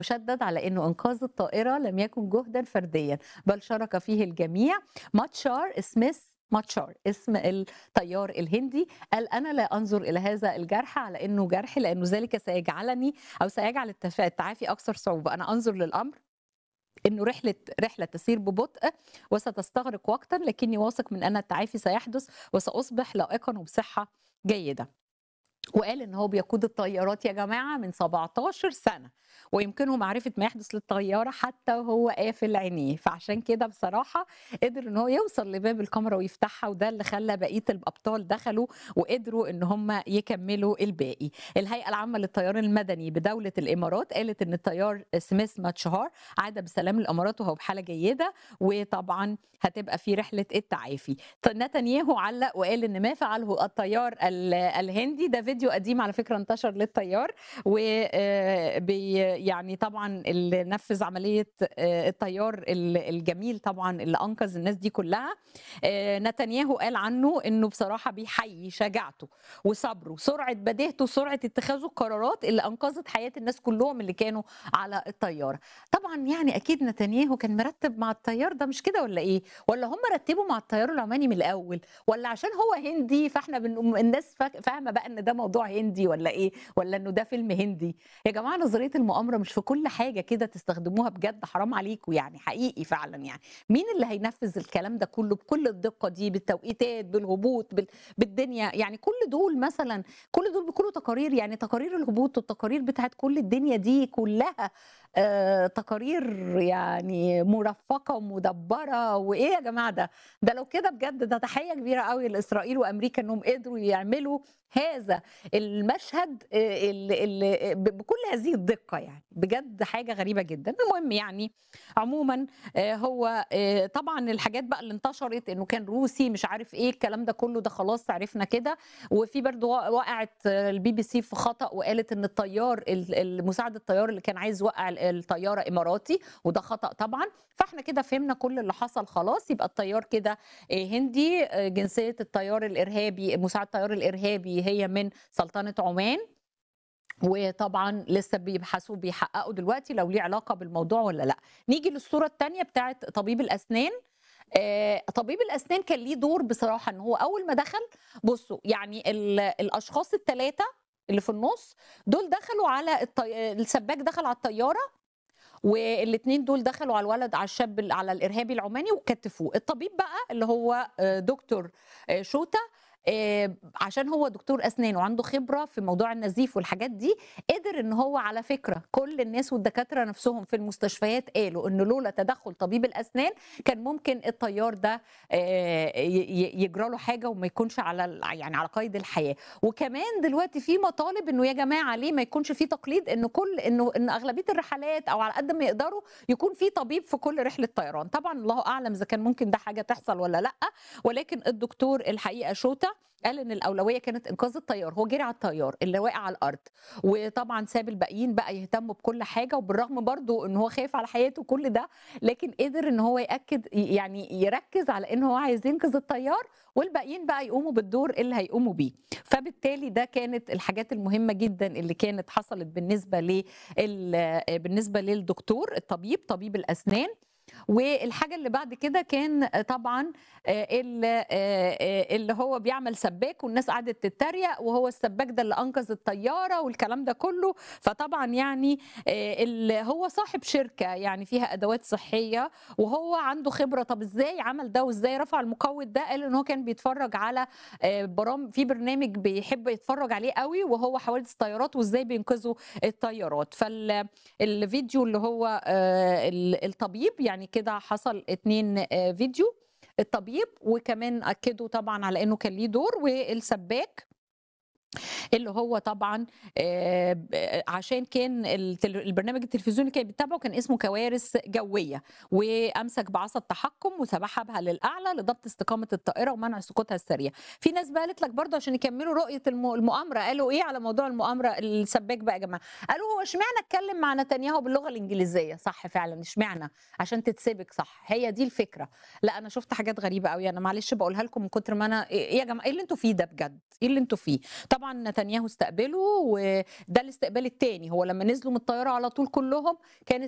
وشدد على انه انقاذ الطائره لم يكن جهدا فرديا بل شارك فيه الجميع ماتشار سميث ماتشار اسم الطيار الهندي قال انا لا انظر الى هذا الجرح على انه جرح لانه ذلك سيجعلني او سيجعل التف- التعافي اكثر صعوبه انا انظر للامر انه رحله رحله تسير ببطء وستستغرق وقتا لكني واثق من ان التعافي سيحدث وساصبح لائقا وبصحه جيده وقال ان هو بيقود الطيارات يا جماعه من 17 سنه ويمكنه معرفه ما يحدث للطياره حتى وهو قافل عينيه فعشان كده بصراحه قدر ان هو يوصل لباب الكاميرا ويفتحها وده اللي خلى بقيه الابطال دخلوا وقدروا ان هم يكملوا الباقي الهيئه العامه للطيران المدني بدوله الامارات قالت ان الطيار سميث ماتشهار عاد بسلام الامارات وهو بحاله جيده وطبعا هتبقى في رحله التعافي نتنياهو علق وقال ان ما فعله الطيار ال- الهندي ده فيديو قديم على فكره انتشر للطيار و آه، بي- يعني طبعا اللي نفذ عمليه آه، الطيار ال- الجميل طبعا اللي انقذ الناس دي كلها آه، نتنياهو قال عنه انه بصراحه بيحيي شجاعته وصبره سرعه بديهته سرعه اتخاذه القرارات اللي انقذت حياه الناس كلهم اللي كانوا على الطياره طبعا يعني اكيد نتنياهو كان مرتب مع الطيار ده مش كده ولا ايه ولا هم رتبوا مع الطيار العماني من الاول ولا عشان هو هندي فاحنا بن... الناس فا- فاهمه بقى ان ده موضوع هندي ولا ايه ولا انه ده فيلم هندي يا جماعه نظريه المؤامره مش في كل حاجه كده تستخدموها بجد حرام عليكم يعني حقيقي فعلا يعني مين اللي هينفذ الكلام ده كله بكل الدقه دي بالتوقيتات بالهبوط بال... بالدنيا يعني كل دول مثلا كل دول بيكونوا تقارير يعني تقارير الهبوط والتقارير بتاعت كل الدنيا دي كلها آه تقارير يعني مرفقه ومدبره وايه يا جماعه ده ده لو كده بجد ده تحيه كبيره قوي لاسرائيل وامريكا انهم قدروا يعملوا هذا المشهد آه، اللي اللي ب- بكل هذه الدقه يعني بجد حاجه غريبه جدا المهم يعني عموما آه، هو آه، طبعا الحاجات بقى اللي انتشرت انه كان روسي مش عارف ايه الكلام ده كله ده خلاص عرفنا كده وفي برضو وا- وقعت آه، البي بي سي في خطا وقالت ان الطيار ال- المساعد الطيار اللي كان عايز يوقع ال- الطياره اماراتي وده خطا طبعا فاحنا كده فهمنا كل اللي حصل خلاص يبقى الطيار كده آه، هندي آه، جنسيه الطيار الارهابي مساعد الطيار الارهابي هي من سلطنه عمان وطبعا لسه بيبحثوا بيحققوا دلوقتي لو ليه علاقه بالموضوع ولا لا نيجي للصوره الثانيه بتاعت طبيب الاسنان آه، طبيب الاسنان كان ليه دور بصراحه ان هو اول ما دخل بصوا يعني ال- الاشخاص الثلاثه اللي في النص دول دخلوا على الطي... السباك دخل على الطياره والاثنين دول دخلوا على الولد على الشاب ال- على الارهابي العماني وكتفوه الطبيب بقى اللي هو آه، دكتور آه، شوتا آه، عشان هو دكتور اسنان وعنده خبره في موضوع النزيف والحاجات دي قدر ان هو على فكره كل الناس والدكاتره نفسهم في المستشفيات قالوا ان لولا تدخل طبيب الاسنان كان ممكن الطيار ده آه، ي- ي- يجرى له حاجه وما يكونش على ال- يعني على قيد الحياه وكمان دلوقتي في مطالب انه يا جماعه ليه ما يكونش في تقليد انه كل انه ان اغلبيه الرحلات او على قد ما يقدروا يكون في طبيب في كل رحله طيران طبعا الله اعلم اذا كان ممكن ده حاجه تحصل ولا لا ولكن الدكتور الحقيقه شوتا قال ان الاولويه كانت انقاذ الطيار هو جري على الطيار اللي واقع على الارض وطبعا ساب الباقيين بقى يهتموا بكل حاجه وبالرغم برضو ان هو خايف على حياته كل ده لكن قدر ان هو ياكد يعني يركز على ان هو عايز ينقذ الطيار والباقيين بقى يقوموا بالدور اللي هيقوموا بيه فبالتالي ده كانت الحاجات المهمه جدا اللي كانت حصلت بالنسبه لل بالنسبه للدكتور الطبيب طبيب الاسنان والحاجه اللي بعد كده كان طبعا آه، ال- آه، آه، اللي هو بيعمل سباك والناس قعدت تتريق وهو السباك ده اللي انقذ الطياره والكلام ده كله فطبعا يعني آه، ال- هو صاحب شركه يعني فيها ادوات صحيه وهو عنده خبره طب ازاي عمل ده وازاي رفع المقود ده قال ان هو كان بيتفرج على آه، برامج في برنامج بيحب يتفرج عليه قوي وهو حوادث طيارات وازاي بينقذوا الطيارات فالفيديو اللي هو آه، ال- الطبيب يعني كده حصل اتنين آه، فيديو الطبيب وكمان اكدوا طبعا على انه كان ليه دور والسباك اللي هو طبعا آه، ب- عشان كان التل- البرنامج التلفزيوني اللي كان بيتابعه كان اسمه كوارث جويه وامسك بعصا التحكم وسبحها بها للاعلى لضبط استقامه الطائره ومنع سقوطها السريع في ناس بقى قالت لك برضه عشان يكملوا رؤيه الم- المؤامره قالوا ايه على موضوع المؤامره السباك بقى يا جماعه قالوا هو اشمعنى اتكلم مع نتنياهو باللغه الانجليزيه صح فعلا اشمعنى عشان تتسبك صح هي دي الفكره لا انا شفت حاجات غريبه قوي انا معلش بقولها لكم من كتر ما انا ايه يا جماعه ايه اللي انتوا فيه ده بجد ايه اللي انتوا فيه طبعا طبعا نتنياهو استقبله وده الاستقبال الثاني هو لما نزلوا من الطياره على طول كلهم كان